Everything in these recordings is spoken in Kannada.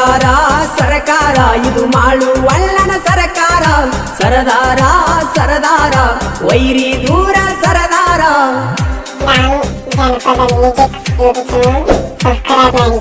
ಸರದಾರ ಸರಕಾರ ಇದು ಮಾಳು ಒಳ್ಳನ ಸರಕಾರ ಸರದಾರ ಸರದಾರ ವೈರಿ ದೂರ ಸರದಾರ ನಾನು ಜನಪದ ಮ್ಯೂಸಿಕ್ ಯೂಟ್ಯೂಬ್ ಚಾನಲ್ ಸಬ್ಸ್ಕ್ರೈಬ್ ಮಾಡಿ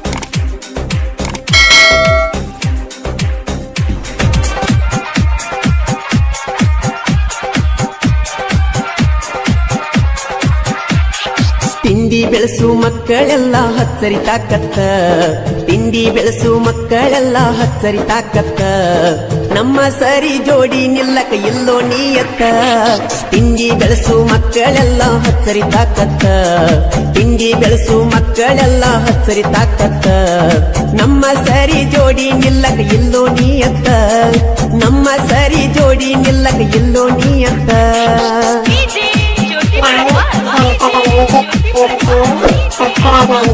ತಿಂಡಿ ಬೆಳೆಸು ಮಕ್ಕಳೆಲ್ಲ ಹಚ್ಚರಿ ತಾಕತ್ತ ತಿಂಡಿ ಬೆಳೆಸು ಮಕ್ಕಳೆಲ್ಲ ಹಚ್ಚರಿ ತಾಕತ್ತ ನಮ್ಮ ಸರಿ ಜೋಡಿ ನಿಲ್ಲಕ ಇಲ್ಲೋ ನೀಯತ್ತ ತಿಂಡಿ ಬೆಳೆಸು ಮಕ್ಕಳೆಲ್ಲ ಹಚ್ಚರಿ ತಾಕತ್ತ ತಿಂಡಿ ಬೆಳೆಸು ಮಕ್ಕಳೆಲ್ಲ ಹಚ್ಚರಿ ತಾಕತ್ತ ನಮ್ಮ ಸರಿ ಜೋಡಿ ನಿಲ್ಲಕ ಇಲ್ಲೋ ನೀಯತ್ತ ನಮ್ಮ ಸರಿ ಜೋಡಿ ನಿಲ್ಲಕ ಇಲ್ಲೋ ನೀಯತ್ತ ನಾನು ಜನಪದ ಮ್ಯೂಸಿಕ್ ಯೂಟ್ಯೂಬ್ ಚಾನಲ್ ಸಬ್ಸ್ಕ್ರೈಬ್ ಮಾಡಿ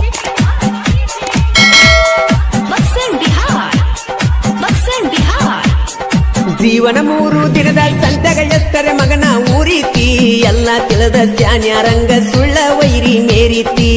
बक्सर बिहार बक्सर बिहार ಜೀವನ ಮೂರು ದಿನದ ಸಂತೆಗ ಎತ್ತರೆ ಮಗನ ಊರೀತಿ ಎಲ್ಲ ತಿಳಿದ ರಂಗ ಸುಳ್ಳ ವೈರಿ ಮೇರೀತಿ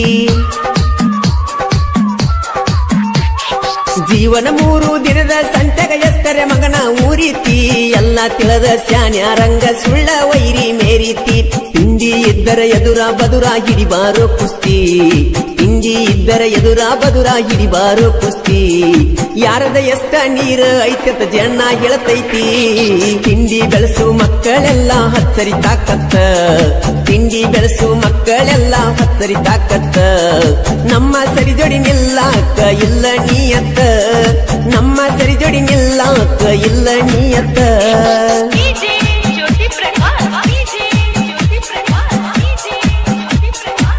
ಜೀವನ ಮೂರು ದಿನದ ಸಂತೆಗ ಎತ್ತರೆ ಮಗನ ಊರೀತಿ ಎಲ್ಲ ತಿಳಿದ ರಂಗ ಸುಳ್ಳ ವೈರಿ ಮೇರೀತಿ ತಿಂಡಿ ಇದ್ದರ ಎದುರ ಬದುರ ಹಿಡಿಬಾರೋ ಕುಸ್ತಿ ತಿಂಡಿ ಇದ್ದರ ಎದುರ ಬದುರ ಹಿಡಿಬಾರೋ ಕುಸ್ತಿ ಯಾರದ ಎಷ್ಟ ನೀರು ಐತತ ಜನ ಗೆಳತೈತಿ ತಿಂಡಿ ಬೆಳೆಸು ಮಕ್ಕಳೆಲ್ಲ ಹಚ್ಚರಿ ತಾಕತ್ತ ತಿಂಡಿ ಬೆಳೆಸು ಮಕ್ಕಳೆಲ್ಲ ಹಚ್ಚರಿ ತಾಕತ್ತ ನಮ್ಮ ಸರಿ ಜೋಡಿ ನಿಲ್ಲಾಕ ಇಲ್ಲ ನೀಯತ್ತ ನಮ್ಮ ಸರಿ ಜೋಡಿ ನಿಲ್ಲಾಕ ಇಲ್ಲ ನೀಯತ್ತ DJ Jyoti Prakash DJ Jyoti Prakash DJ Jyoti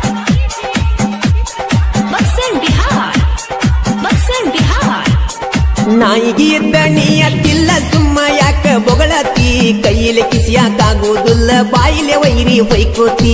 Prakash Buxar Bihar Buxar Bihar ನಾಯಿಗೆ ಇದ್ದ ನೀಯತ್ತಿಲ್ಲ ಸುಮ್ಮ ಯಾಕ ಬೊಗಳತಿ ಕೈಯಲ್ಲಿ ಕಿಸಿಯಾಕಾಗುವುದಿಲ್ಲ ಬಾಯಿಲೆ ವೈರಿ ಹೊಯ್ಕೋತಿ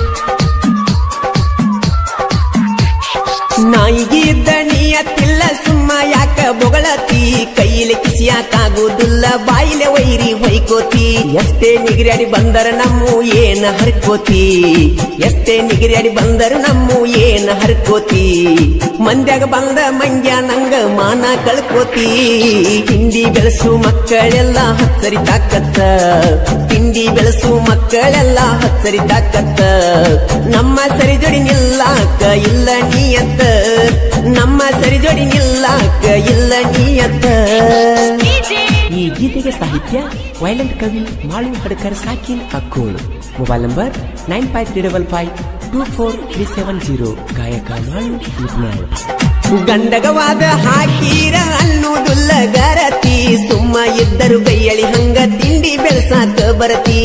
ನಾಯಿಗೆ ಇದ್ದ ನೀಯತ್ತಿಲ್ಲ ಸುಮ್ಮ ಯಾಕ ಬೊಗಳತಿ ಕೈಯಲ್ಲಿ ಕಿಸಿಯಾಕಾಗುವುದಿಲ್ಲ ಬಾಯಿಲೆ ವೈರಿ ಹೊಯ್ಕೋತಿ ಎಷ್ಟೇ ನಿಗಿರ್ಯಾಡಿ ಬಂದರ ನಮ್ಮ ಏನ ಹರ್ಕೋತಿ ಎಷ್ಟೇ ನಿಗಿರ್ಯಾಡಿ ಬಂದರ ನಮ್ಮ ಏನ ಹರ್ಕೋತಿ ಮಂದ್ಯಾಗ ಬಂದ ಮಂಗ್ಯ ನಂಗ ಮಾನ ಕಳ್ಕೋತಿ ತಿಂಡಿ ಬೆಳೆಸು ಮಕ್ಕಳೆಲ್ಲ ಹಚ್ಚರಿ ತಾಕತ್ತ ತಿಂಡಿ ಬೆಳೆಸು ಮಕ್ಕಳೆಲ್ಲ ಹಚ್ಚರಿ ತಾಕತ್ತ ನಮ್ಮ ಸರಿ ಜೋಡಿ ನಿಲ್ಲಾಕ ಇಲ್ಲ ನೀಯತ್ತ ನಮ್ಮ ಸರಿ ಜೋಡಿ ನಿಲ್ಲಾಕ ಇಲ್ಲ ನೀಯತ್ತ डीजे ಈ ಗೀತೆಗೆ ಸಾಹಿತ್ಯ ವೈಲೆಂಟ್ ಕವಿ ಮಾಳು ಹಡ್ಕರ್ ಸಾಕಿನ್ Akkolu mobile number nine five three double five two four three seven zero ಗಾಯಕ ಮಾಳು ಇದ್ನಾಳ್. ಗಂಡಗವಾದ ಹಾಕೀರ ಅನ್ನೋದುಲ್ಲ ಗರತಿ ಸುಮ್ಮ ಇದ್ದರು ಬೈಯಳಿ ಹಂಗ ತಿಂಡಿ ಬೆಳ್ಸಾಕ ಬರತಿ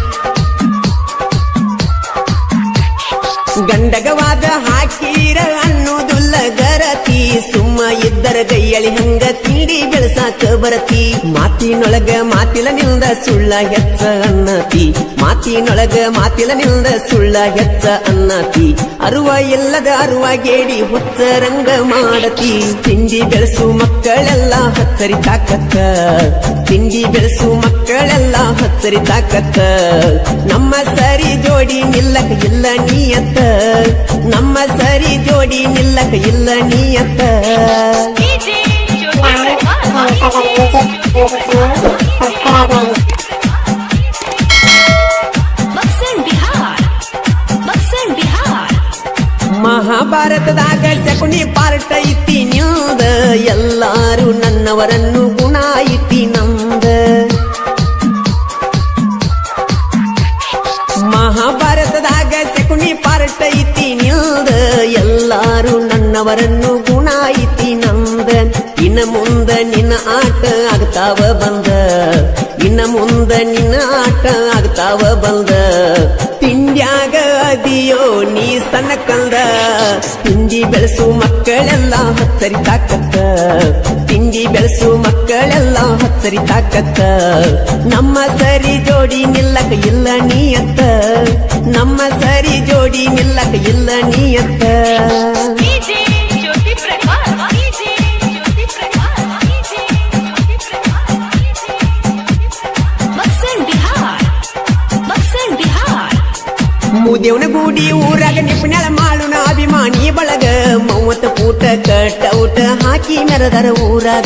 ಗಂಡಗವಾದ ಹಾಕೀರ ಅನ್ನೋದುಲ್ಲ ಗರತಿ ಸುಮ್ಮ ಇದ್ದರ ಗೈಯಳಿ ಹಂಗ ತಿಂಡಿ ಬೆಳಸಾಕ ಬರತಿ ಮಾತಿನೊಳಗ ಮಾತಿಲ ನಿಲ್ದ ಸುಳ್ಳ ಹೆಚ್ಚ ಅನ್ನತಿ ಮಾತಿನೊಳಗ ಮಾತಿಲ ನಿಲ್ದ ಸುಳ್ಳ ಹೆಚ್ಚ ಅನ್ನತಿ ಅರುವ ಇಲ್ಲದ ಅರುವ ಗೇಡಿ ಹುಚ್ಚ ರಂಗ ಮಾಡತಿ ತಿಂಡಿ ಬೆಳೆಸು ಮಕ್ಕಳೆಲ್ಲ ಹಚ್ಚರಿ ತಾಕತ್ತ ತಿಂಡಿ ಬೆಳೆಸು ಮಕ್ಕಳೆಲ್ಲ ಹಚ್ಚರಿ ತಾಕತ್ತ ನಮ್ಮ ಸರಿ ಜೋಡಿ ನಿಲ್ಲಕ ಇಲ್ಲ ನೀಯತ್ತ ನಮ್ಮ ಸರಿ ಜೋಡಿ ನಿಲ್ಲಕ ಇಲ್ಲ ನೀಯತ್ತ डीजे ज्योति ನಾನು प्रकाश ಜನಪದ ಮ್ಯೂಸಿಕ್ ಯೂಟ್ಯೂಬ್ ಚಾನಲ್ ಸಬ್ಸ್ಕ್ರೈಬ್ ಮಾಡಿ बक्सर बिहार बक्सर बिहार ಮಹಾಭಾರತದಾಗ ಶಕುನಿ ಪಾರ್ಟ ಐತಿ ನಿಲ್ದ ಎಲ್ಲಾರು ನನ್ನವರನ್ನು ಗುಣ ಐತಿ ನಂದ ಮಹಾಭಾರತದಾಗ ಶಕುನಿ ಪಾರ್ಟ ಐತಿ ನಿಲ್ದ ಎಲ್ಲಾರು ನನ್ನವರನ್ನು ಗುಣ ಐತಿ ನಂದ ಇನ್ನ ಮುಂದ ನಿನ್ನ ಆಟ ಆಗ್ತಾವ ಬಂದ ಇನ್ನ ಮುಂದ ನಿನ್ನ ಆಟ ಆಗ್ತಾವ ಬಂದ ತಿಂಡ್ಯಾಗ ಅದಿಯೋ ನೀ ಸಣ್ಣ ಕಂದ ತಿಂಡಿ ಬೆಳೆಸು ಮಕ್ಕಳೆಲ್ಲ ಹಚ್ಚರಿ ತಾಕತ್ತ ತಿಂಡಿ ಬೆಳೆಸು ಮಕ್ಕಳೆಲ್ಲ ಹಚ್ಚರಿ ತಾಕತ್ತ ನಮ್ಮ ಸರಿ ಜೋಡಿ ನಿಲ್ಲಕ ಇಲ್ಲ ನೀಯತ್ತ ನಮ್ಮ ಸರಿ ಜೋಡಿ ನಿಲ್ಲಕ ಇಲ್ಲ ನೀಯತ್ತ DJ Jyoti Prakash DJ Jyoti Prakash DJ Jyoti Prakash Buxar Bihar Buxar Bihar ಮುದೇವನ ಗೂಡಿ ಊರಾಗ ನಿಪುಣಳ ಮಾಡುನ ಅಭಿಮಾನಿ ಬಳಗ ಮೂವತ್ತು ಪೂಟ ಕಟ್ ಔಟ್ ಹಾಕಿ ಹಾಕಿ ಮೆರದರ ಊರಾಗ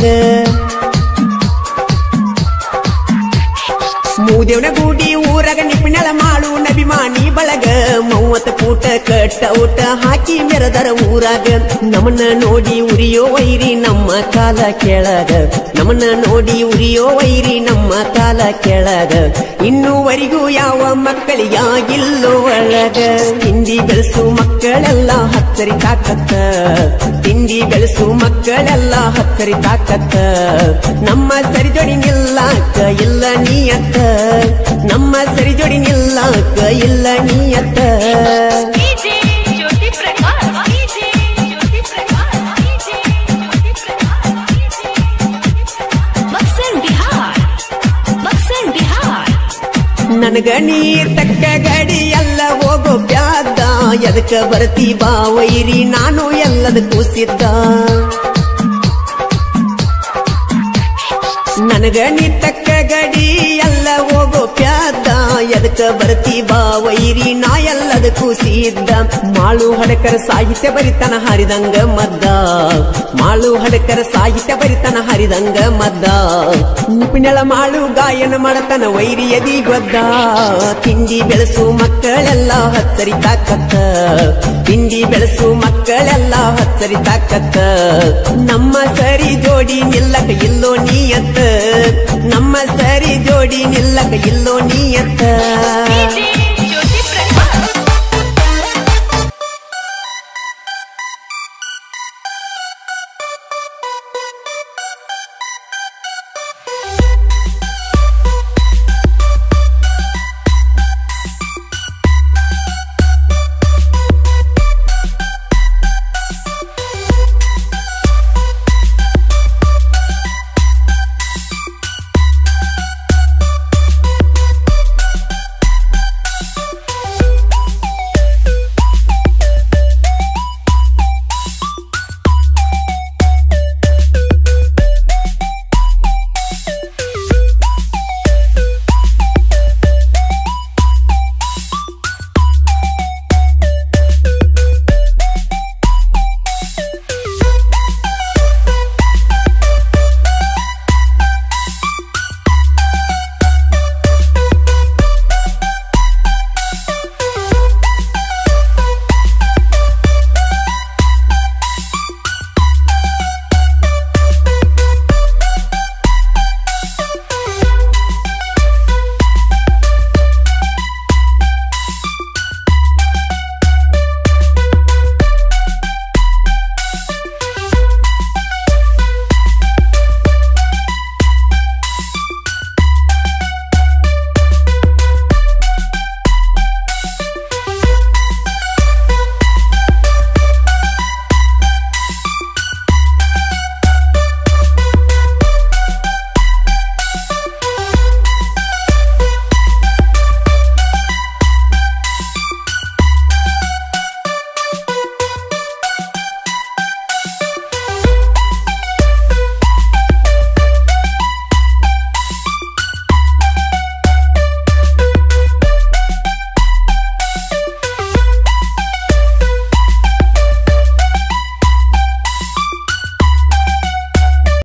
ಮೂದೇವನ ಗೂಡಿ ಊರಾಗ ನಿಪಿಣಳ ಮಾಡು ನಬಿಮಾನಿ ಬಳಗ ಮೂವತ್ತು ಪೂಟ ಕಟ್ಟ ಊಟ ಹಾಕಿ ಮೆರದರ ಊರಾಗ ನಮ್ಮನ್ನ ನೋಡಿ ಉರಿಯೋ ವೈರಿ ನಮ್ಮ ಕಾಲ ಕೆಳಗ ನಮ್ಮನ್ನ ನೋಡಿ ಉರಿಯೋ ವೈರಿ ನಮ್ಮ ಕಾಲ ಕೆಳಗ ಇನ್ನೂವರೆಗೂ ಯಾವ ಮಕ್ಕಳಿಗಾಗಿಲ್ಲೋ ಒಳಗ ಹಿಂದಿ ಬೆಳೆಸು ಮಕ್ಕಳೆಲ್ಲ ಹತ್ತರಿ ತಾಕತ್ತ ತಿಂಡಿ ಬೆಳೆಸು ಮಕ್ಕಳೆಲ್ಲ ಹತ್ತರಿ ತಾಕತ್ತ ನಮ್ಮ ಸರಿಜೋಡಿ ನಿಲ್ಲಾಕ ಇಲ್ಲ ನೀಯತ್ತ ನಮ್ಮ ಸರಿಜೋಡಿ ನಿಲ್ಲಾಕ ಇಲ್ಲ ನೀಯತ್ತ DJ ज्योति प्रकाश DJ ज्योति प्रकाश DJ ज्योति प्रकाश बक्सर बिहार बक्सर बिहार ನನಗ ನೀ ತಕ್ಕ ಗಡಿ ಎಲ್ಲ ಹೋಗೋ ಬ್ಯಾದ ಎದಕ್ಕ ಬರ್ತಿ ಬಾ ವೈರಿ ನಾನು ಎಲ್ಲದ ಕೂಸಿದ್ದ ನನಗ ನೀ ತಕ್ಕ ಗಡಿ ಎಲ್ಲ ಹೋಗೋ ಪ್ಯಾದ ಎದಕ್ಕ ಬರ್ತಿ ಬಾ ವೈರಿ ನಾ ಎಲ್ಲದ ಕೂಸಿದ್ದ ಮಾಳು ಹಡಕರ ಸಾಹಿತ್ಯ ಬರಿತನ ಹರಿದಂಗ ಮದ್ದ ಮಾಳು ಹಡಕರ ಸಾಹಿತ್ಯ ಬರಿತನ ಹರಿದಂಗ ಮದ್ದ ನಿಪಿಣಳ ಮಾಳು ಗಾಯನ ಮಾಡತನ ವೈರಿ ಎದಿ ಗೊದ್ದ ತಿಂಡಿ ಬೆಳೆಸು ಮಕ್ಕಳೆಲ್ಲ ಹತ್ತರಿ ತಾಕತ್ತ ತಿಂಡಿ ಬೆಳೆಸು ಮಕ್ಕಳೆಲ್ಲ ಹತ್ತರಿ ತಾಕತ್ತ ನಮ್ಮ ಸರಿ ಜೋಡಿ ನಿಲ್ಲಕ ಇಲ್ಲೋ ನೀಯತ್ತ ನಮ್ಮ ಸರಿ ಜೋಡಿ ನಿಲ್ಲಕ ಇಲ್ಲೋ ನೀಯತ್ತ DJ